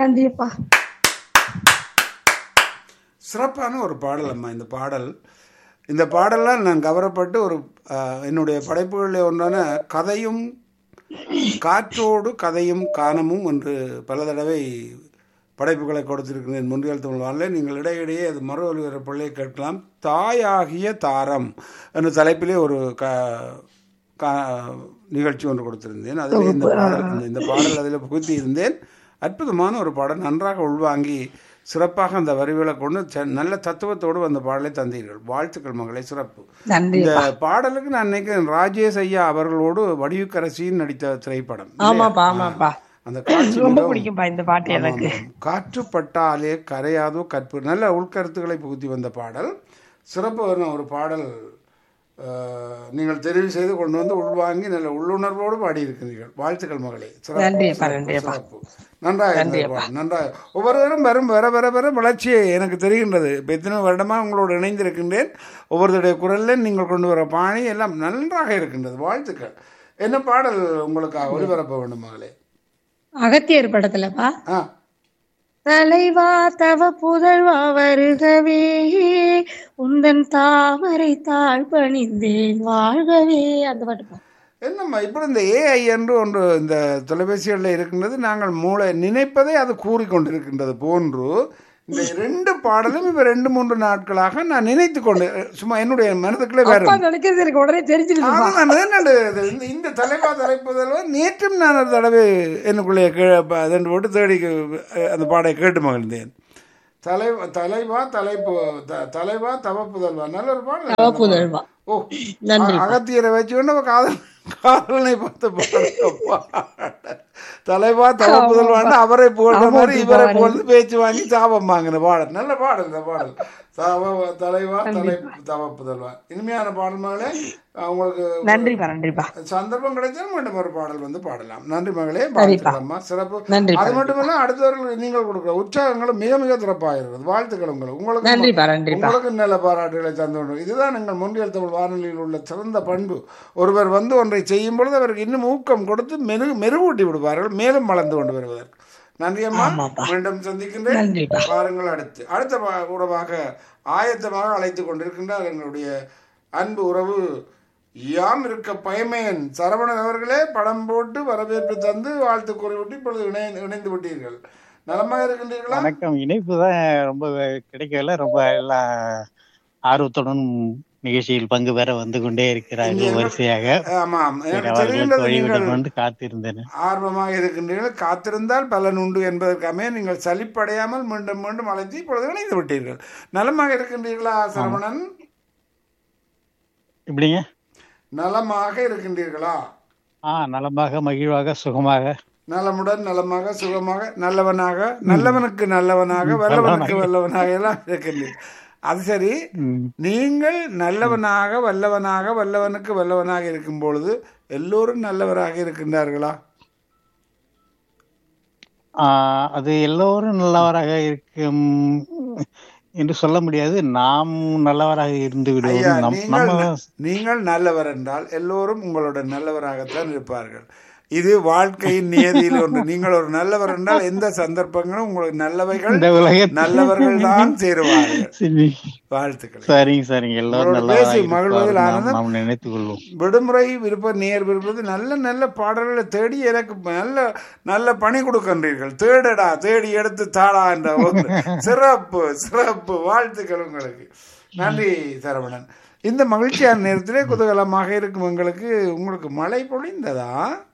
நன்றிப்பா சிறப்பான ஒரு பாடல் அம்மா இந்த பாடல் இந்த பாடலாம் நான் கவரப்பட்டு ஒரு அஹ், என்னுடைய படைப்புகளில் ஒன்றான கதையும் காற்றோடு கதையும் காணமும் என்று பல தடவை படைப்புகளை கொடுத்திருக்கிறேன் முன்றியல் தமிழ் வானிலை நீங்கள் இடையிடையே அது மறு ஒலிபரப்புகளை கேட்கலாம் தாயாகிய தாரம் என்ற தலைப்பிலே ஒரு க கா- நிகழ்ச்சி ஒன்று கொடுத்திருந்தேன் அதில் இந்த பாடல் இந்த- இந்த பாடல் அதில் புகுத்தி இருந்தேன் அற்புதமான ஒரு பாடல் நன்றாக உள்வாங்கி சிறப்பாக அந்த வரிகளை கொண்டு ச- நல்ல தத்துவத்தோடு அந்த பாடலை தந்தீர்கள் வாழ்த்துக்கள் மகளே சிறப்பு நன்றி இந்த பாடலுக்கு நான் நினைக்கிறேன் ராஜேஷ் ஐயா அவர்களோடு வடிவுக்கரசியின் நடித்த திரைப்படம் ஆமாப்பா ஆமாப்பா அந்த காட்சி ரொம்ப மிகவும் பிடிக்கும்பா இந்த பாட்டு எனக்கு காற்று பட்டாலே கரையாதோ கற்பு நல்ல உள்கருத்துக்களை புகுத்தி வந்த பாடல் சிறப்பு ஒரு பாடல் அஹ், நீங்கள் தெரிவு செய்து கொண்டு வந்து உள்வாங்கி நல்ல உள்ளுணர்வோடு பாடியிருக்கிறீர்கள் வாழ்த்துக்கள் மகளே சிறப்பு, நன்றிப்பா, சிறப்பு, நன்றிப்பா. சிறப்பு. நன்றாக இருந்தது பாடல், நன்றாக ஒவ்வொருவரும் வரும் வர வர வர வளர்ச்சி எனக்கு தெரிகின்றது இப்போ எத்தனை வருடமாக உங்களோடு இணைந்திருக்கின்றேன் ஒவ்வொருத்தருடைய குரலில் நீங்கள் கொண்டு வர பாணி எல்லாம் நன்றாக இருக்கின்றது வாழ்த்துக்கள் என்ன பாடல் உங்களுக்காக ஒளிபரப்ப வேண்டும் மகளே அகத்தியர் படத்துலப்பா ஆ தலைவா தவ புதல்வா வருகவே உந்தன் தாமரை தாழ் பணிந்தேன் வாழ்கவே அந்த பாட்டுப்பா என்னம்மா இப்படி இந்த ஏஐ என்று ஒன்று இந்த தொலைபேசிகளில் இருக்கின்றது நாங்கள் மூளை நினைப்பதை அது கூறிக்கொண்டிருக்கின்றது போன்று இந்த ரெண்டு பாடலும் இப்போ ரெண்டு மூன்று நாட்களாக நான் நினைத்து கொண்டு சும்மா என்னுடைய மனதுக்குள்ளே அப்பா வரும் நினைக்கிறது எனக்கு உடனே தெரிஞ்சிருக்குப்பா ஆனால் நான் என்னண்டு இது, இந்த- இந்த தலைவா தலைப்புதல்வா நேற்றும் நான் ஒரு தடவை எனக்குள்ளே கீழே ப- அதன் போட்டு தேடி அஹ், அந்த பாடை கேட்டு மகிழ்ந்தேன் தலை தலைவா தலைப்பு த- தலைவா தவ புதல்வா நல்ல ஒரு பாடல் தவ புதல்வா ஓ நன்றி. அ- அகத்தியரை வச்சுக்கொண்டு நம்ம காதல் காதலனை பார்த்து பாடுறப்பா. தலைவா தவ புதல்வான்னு அவரை புகழ்ற மாதிரி இவரை புகழ்ந்து பேச்சு வாங்கி சாபம் வாங்கின பாடல் நல்ல பாடல் இந்த பாடல் தவ தலைவா தலை தவ புதல்வா இனிமையான பாடல் மகளே உங்களுக்கு நன்றிப்பா நன்றிப்பா சந்தர்ப்பம் கிடைச்சால் மீண்டும் ஒரு பாடல் வந்து பாடலாம் நன்றி மகளே வாழ்த்துக்களம்மா சிறப்பு நன்றிப்பா. அது மட்டுமல்ல அடுத்தவர்களுக்கு நீங்கள் கொடுக்குற உற்சாகங்களும் மிக மிக சிறப்பாக இருக்குது வாழ்த்துக்கள் உங்களுக்கு உங்களுக்கு நன்றிப்பா நன்றிப்பா உங்களுக்கு நல்ல பாராட்டுகளை தந்து கொண்டு இதுதான் எங்கள் முன்னியல் தமிழ் வானொலியில் உள்ள சிறந்த பண்பு ஒருவர் வந்து ஒன்றை செய்யும் பொழுது அவருக்கு இன்னும் ஊக்கம் கொடுத்து மெரு மெருகூட்டி விடுவார்கள் மேலும் வளர்ந்து கொண்டு வருவதற்கு நன்றி அம்மா மீண்டும் சந்திக்கின்றேன் நன்றிப்பா. பாருங்கள் அடுத்து அடுத்த பா- உறவாக ஆயத்தமாக அழைத்துக் கொண்டிருக்கின்றார் எங்களுடைய அன்பு உறவு யாம் இருக்க பயமேன் சரவணன் அவர்களே படம் போட்டு வரவேற்பு தந்து வாழ்த்து கூறிவிட்டு இப்பொழுது இணைந்து இணைந்து விட்டீர்கள் நலமாக இருக்கின்றீர்களா வணக்கம் இணைப்பு தான் ரொம்ப கிடைக்கல ரொம்ப எல்லாம் ஆர்வத்துடன் நிகழ்ச்சியில் பங்கு பெற வந்து கொண்டே இருக்கிறார்கள் வரிசையாக ஆமாம் சரி, எனக்கு அவர்களுக்கு தெரிகின்றது வழிவிட நீங்கள் கொண்டு காத்திருந்தேன் ஆர்வமாக இருக்கின்றீர்கள் காத்திருந்தால் பலன் உண்டு என்பதற்காமே நீங்கள் சலிப்படையாமல் மீண்டும் மீண்டும் அழைத்து இப்பொழுது இணைந்து விட்டீர்கள் நலமாக இருக்கின்றீர்களா சரவணன் இப்படிங்க நலமாக இருக்கின்றீர்களா ஆ நலமாக மகிழ்வாக சுகமாக நலமுடன் நலமாக சுகமாக நல்லவனாக நல்லவனுக்கு நல்லவனாக வல்லவனுக்கு வல்லவனாக எல்லாம் இருக்கின்றீர்கள் அது சரி ம், நீங்கள் நல்லவனாக வல்லவனாக வல்லவனுக்கு வல்லவனாக இருக்கும் பொழுது எல்லோரும் நல்லவராக இருக்கின்றார்களா ஆ, அது எல்லோரும் நல்லவராக இருக்கும் என்று சொல்ல முடியாது நாம் நல்லவராக இருந்து ஐயா விடுவோம் நம் நீங்கள் நம்ம நீங்கள் நல்லவர் என்றால் எல்லோரும் உங்களோட நல்லவராகத்தான் இருப்பார்கள் இது வாழ்க்கையின் நியதியில் ஒன்று நீங்கள் ஒரு நல்லவர் என்றால் எந்த சந்தர்ப்பங்களும் உங்களுக்கு நல்லவைகள் இந்த உலகத்தில் நல்லவர்கள் தான் சேருவார்கள் சரி. வாழ்த்துக்கள் சரிங்க சரிங்க எல்லோரும் உங்களோட நல்லவராக பேசி மகிழ்வதில் இருப்பார்கள். நாம் ஆனந்தம். நாம் நினைத்துக் கொள்வோம் விடுமுறை விருப்பம் நேர் விருப்பது நல்ல நல்ல பாடல்களை தேடி எனக்கு நல்ல நல்ல பணி கொடுக்கின்றீர்கள் தேடடா தேடி எடுத்து தாடா என்ற ஒன்று சிறப்பு சிறப்பு வாழ்த்துக்கள் உங்களுக்கு நன்றி சரவணன் இந்த மகிழ்ச்சியான நேரத்திலே குதூகலமாக இருக்கும் எங்களுக்கு உங்களுக்கு மழை பொழிந்ததா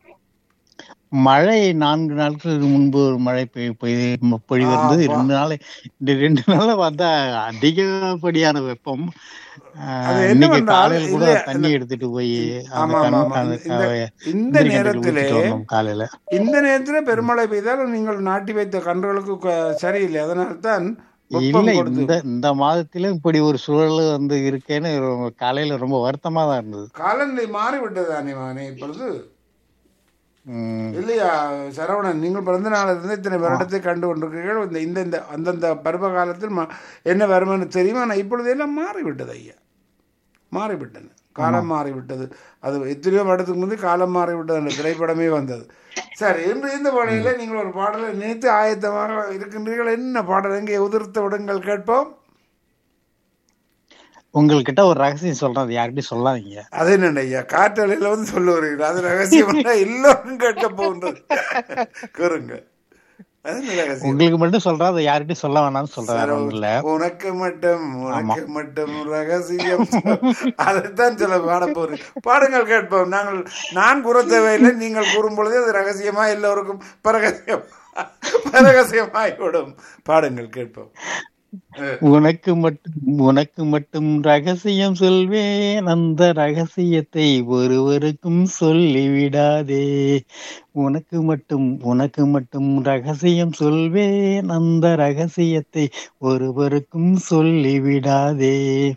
மழை நான்கு நாட்களுக்கு முன்பு ஒரு மழை பெய்- பெய்து பொழிவிருந்தது ஆமா. ரெண்டு நாள் இந்த ரெண்டு நாள்ல வந்தா அதிகப்படியான வெப்பம் ஆஹ், அது இன்னைக்கு என்னவென்றால் காலையில கூட இல்ல, தண்ணி எடுத்துட்டு போய் அந்த ஆமா, கண்- ஆமா, அந்த இந்த- க- இந்த முந்திரி கண்ணுல நேரத்திலே ஊத்திட்டு வந்தோம் காலையில இந்த நேரத்தில் பெருமழை பெய்தால் நீங்கள் நாட்டி வைத்த கன்றுகளுக்கு க- சரியில்லை அதனால்தான் வெப்பம் இல்ல கொடுத்து இந்த இந்த மாதத்திலும் இப்படி ஒரு சூழல் வந்து இருக்கேன்னு ரொம்ப- காலையில ரொம்ப வருத்தமா தான் இருந்தது காலநிலை மாறிவிட்டதானே மகனே இப்பொழுது உம், இல்லையா சரவணன் நீங்கள் பிறந்த நாளிலிருந்து இத்தனை வருடத்தை கண்டு கொண்டிருக்கிறீர்கள் இந்த இந்த இந்த அந்தந்த பருவ காலத்தில் ம- என்ன வரும்னு தெரியும் ஆனால் இப்பொழுது எல்லாம் மாறிவிட்டது ஐயா மாறிவிட்டன காலம் மாறிவிட்டது அது எத்தனையோ வருடத்துக்கு முந்தைய காலம் மாறிவிட்டது அந்த திரைப்படமே வந்தது சரி இன்று இந்த பாடலில் நீங்கள் ஒரு பாடலை நினைத்து ஆயத்தமாக இருக்கின்றீர்கள் என்ன பாடல் எங்கே உதிர்த்த விடுங்கள் கேட்போம் உங்கள்கிட்ட ஒரு ரகசியம் சொல்றேன் அது யார்கிட்டயும் சொல்லாதீங்க அது என்ன ஐயா காற்றலையில வந்து சொல்லுவீர்கள் அது ரகசியம் எல்லோரும் கேட்க போகின்றது கூறுங்க அது என்ன ரகசியம் உங்களுக்கு மட்டும் சொல்றேன் அதை யார்கிட்டயும் சொல்ல வேணாம்னு சொல்றேன் வேற ஒண்ணும் இல்ல உனக்கு மட்டும் உனக்கு மட்டும் ரகசியம் அதைத்தான் சொல்ல பாட போறேன் பாடுங்கள் கேட்போம் நாங்கள் நான் கூற தேவையில்லை நீங்கள் கூறும் பொழுது அது ரகசியமா எல்லோருக்கும் பரகசியம் பரகசியமாகிவிடும் பாடுங்கள் கேட்போம் உனக்கு மட்டும் உனக்கு மட்டும் ரகசியம் சொல்வேன் அந்த ரகசியத்தை ஒருவருக்கும் சொல்லிவிடாதே உனக்கு மட்டும் உனக்கு மட்டும் ரகசியம் சொல்வேன் அந்த ரகசியத்தை ஒருவருக்கும் சொல்லிவிடாதே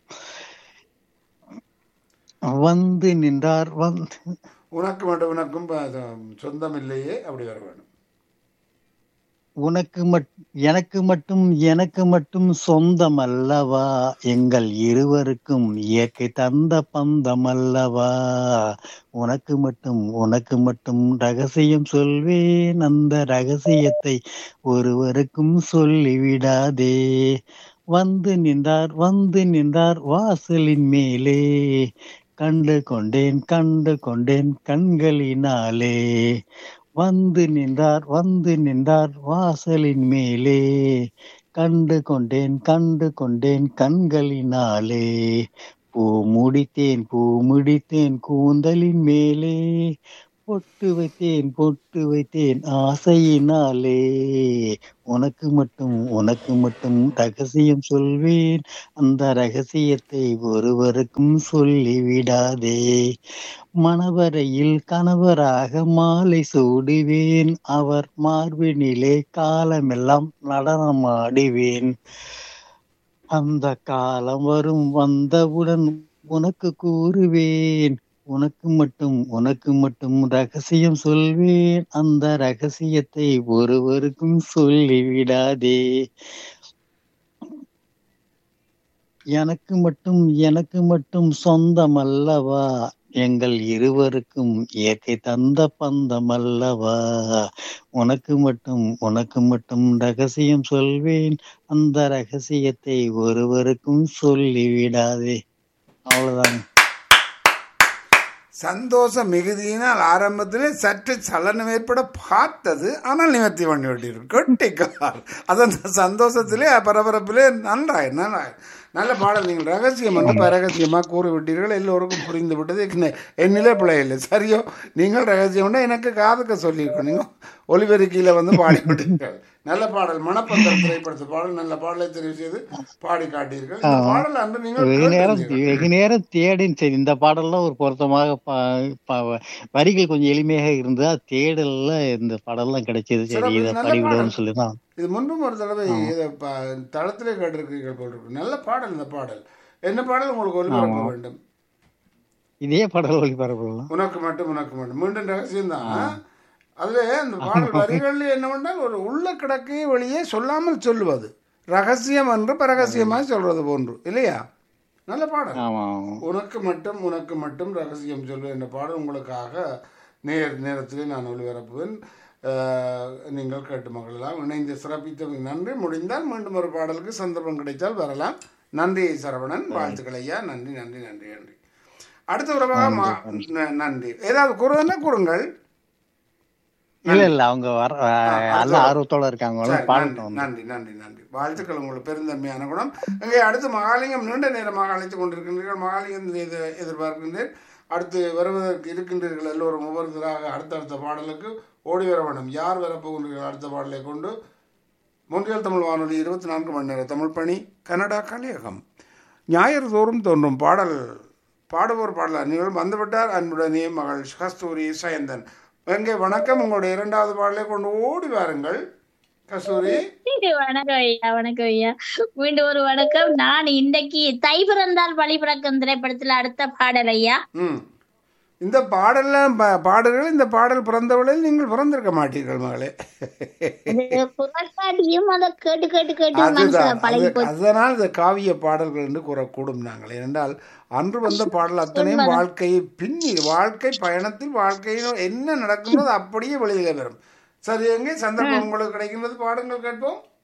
வந்து நின்றார் வந்து உனக்கு மட்டும் உனக்கும் ப- சொந்தம் இல்லையே அப்படி வர வேண்டும் உனக்கு மட் எனக்கு மட்டும் எனக்கு மட்டும் சொந்தம் அல்லவா எங்கள் இருவருக்கும் இயற்கை தந்த பந்தம் அல்லவா உனக்கு மட்டும் உனக்கு மட்டும் ரகசியம் சொல்வேன் அந்த ரகசியத்தை ஒருவருக்கும் சொல்லிவிடாதே வந்து நின்றார் வந்து நின்றார் வாசலின் மேலே கண்டு கொண்டேன் கண்டு கொண்டேன் கண்களினாலே வந்து நின்றார் வந்து நின்றார் வாசலின் மேலே கண்டு கொண்டேன் கண்டு கொண்டேன் கண்களினாலே பூ முடித்தேன் பூ முடித்தேன் கூந்தலின் மேலே பொட்டு வைத்தேன் பொட்டு வைத்தேன் ஆசையினாலே உனக்கு மட்டும் உனக்கு மட்டும் ரகசியம் சொல்வேன் அந்த ரகசியத்தை ஒருவருக்கும் சொல்லிவிடாதே மணவரையில் கணவராக மாலை சூடுவேன் அவர் மார்பினிலே காலமெல்லாம் நடனமாடுவேன் அந்த காலம் வரும் வந்தவுடன் உனக்கு கூறுவேன் உனக்கு மட்டும் உனக்கு மட்டும் ரகசியம் சொல்வேன் அந்த ரகசியத்தை ஒருவருக்கும் சொல்லிவிடாதே எனக்கு மட்டும் எனக்கு மட்டும் சொந்தம் அல்லவா எங்கள் இருவருக்கும் இயற்கை தந்த பந்தம் அல்லவா உனக்கு மட்டும் உனக்கு மட்டும் ரகசியம் சொல்வேன் அந்த ரகசியத்தை ஒருவருக்கும் சொல்லிவிடாதே அவ்வளவுதான் சந்தோஷ மிகுதியினால் ஆரம்பத்திலே சற்று சலனம் ஏற்பட பார்த்தது ஆனால் நிவர்த்தி பண்ணி விட்டீர்கள் கொட்டிக்கார் அது அந்த சந்தோஷத்திலே பரபரப்பிலே நன்றாய் நன்றாய் நல்ல பாடல் நீங்கள் ரகசியம் வந்து பரகசியமாக கூறிவிட்டீர்கள் எல்லோருக்கும் புரிந்து விட்டது என்ன- என்னிலே பிழை இல்லை சரியோ நீங்கள் ரகசியம்னா எனக்கு காதுக்க சொல்லியிருக்கோம் நீங்கள் ஒலிபெருக்கியில் வந்து பாடிவிட்டீர்கள் நல்ல பாடல் மணப்பந்தல் திரைப்படத்து பாடல் நல்ல பாடலை தெரிவு செய்து பாடி காட்டீர்கள் இந்த பாடல் அன்று நீங்கள் வெகு நேரம் கேட்டிருந்தீர்கள். வெகு நேரம் தேடின் சரி இந்த பாடல்லாம் ஒரு பொருத்தமாக ப- ப- வரிகள் கொஞ்சம் எளிமையாக இருந்ததா தேடல்ல இந்த பாடல்லாம் கிடைச்சது சரி சிறப்பு, இதை நல்ல படிவிடுவோம்னு பாடல். சொல்லிதான் இது முன்பும் ஒரு தடவை இதை ப- தளத்திலே கேட்டிருக்கிறீர்கள் போல் இருக்கு நல்ல பாடல் இந்த பாடல் என்ன பாடல் உங்களுக்கு ஒளிபரப்ப வேண்டும் இதே பாடல் ஒளிபரப்பலாம் உனக்கு மட்டும் உனக்கு மட்டும் மீண்டும் ரகசியம் தான் அதுல அந்த பாடல் வரிகள் என்னவென்றால் ஒரு உள்ள கிடக்கையை வெளியே சொல்லாமல் சொல்லுவது ரகசியம் என்று பரகசியமாக சொல்றது போன்று இல்லையா நல்ல பாடல் ஆமா உனக்கு மட்டும் உனக்கு மட்டும் ரகசியம் சொல்வேன் என்ற பாடல் உங்களுக்காக நேர் நேரத்திலே நான் ஒளிபரப்புவேன் அஹ், நீங்கள் கேட்டு மகளெல்லாம் இணைந்து சிறப்பித்தவங்க நன்றி முடிந்தால் மீண்டும் ஒரு பாடலுக்கு சந்தர்ப்பம் கிடைத்தால் வரலாம் நன்றி சரவணன் வாழ்த்துக்கள் ஐயா நன்றி நன்றி நன்றி நன்றி அடுத்த உறவாக மா- ந- நன்றி ஏதாவது கூறுவதுன்னா கூறுங்கள் இல்ல இல்ல அவங்க வர நல்ல ஆர்வத்தோட இருக்காங்க சரி, பாடட்டும் நன்றி, நன்றி நன்றி நன்றி வாழ்த்துக்கள் உங்களுக்கு பெருந்தன்மையான குணம் இங்கே அடுத்து மகாலிங்கம் நீண்ட நேரமாக அழைத்துக் கொண்டிருக்கின்றீர்கள் மகாலிங்கம் எது எதிர்பார்க்கின்றேன் அடுத்து வருவதற்கு இருக்கின்றீர்கள் எல்லோரும் ஒவ்வொருத்தராக அடுத்தடுத்த பாடலுக்கு ஓடி வர வேண்டும் யார் வரப்போகின்றீர்கள் அடுத்த பாடலை கொண்டு மொன்றியல் தமிழ் வானொலி இருபத்தி நான்கு மணி நேர தமிழ் பணி கனடா கலையகம் ஞாயிறு தோறும் தோன்றும் பாடல் பாடுவோர் பாடலார் நீங்கள் வந்துவிட்டார் அன்புடனே மகள் கஸ்தூரி சயந்தன் எங்கே வணக்கம் உங்களுடைய இரண்டாவது பாடலை கொண்டு ஓடி வாருங்கள் கஸ்தூரி வணக்கம் ஐயா வணக்கம் ஐயா மீண்டும் ஒரு வணக்கம் நான் இன்றைக்கு தை பிறந்தால் வழி பிறக்கும் திரைப்படத்துல அடுத்த பாடல் ஐயா ம் இந்த பாடல்லாம் பா- பாடல்கள் இந்த பாடல் பிறந்தவளில் நீங்கள் பிறந்திருக்க மாட்டீர்கள் மகளே அது புறக்காட்டியும் அதை கேட்டு கேட்டு கேட்டு மனசுல அதுதான் பழகி அது- போச்சு அதனால் இந்த காவிய பாடல்கள் என்று கூறக்கூடும் நாங்கள் ஏனென்றால் அன்று வந்த பாடல் அத்தனையும் வாழ்க்கையை பின்னி வாழ்க்கை பயணத்தில் வாழ்க்கையில் என்ன நடக்குமோ அது அப்படியே வெளியில வரும் சரி எங்கே சந்தர்ப்பம் உங்களுக்கு கிடைக்கின்றது பாடங்கள் கேட்போம்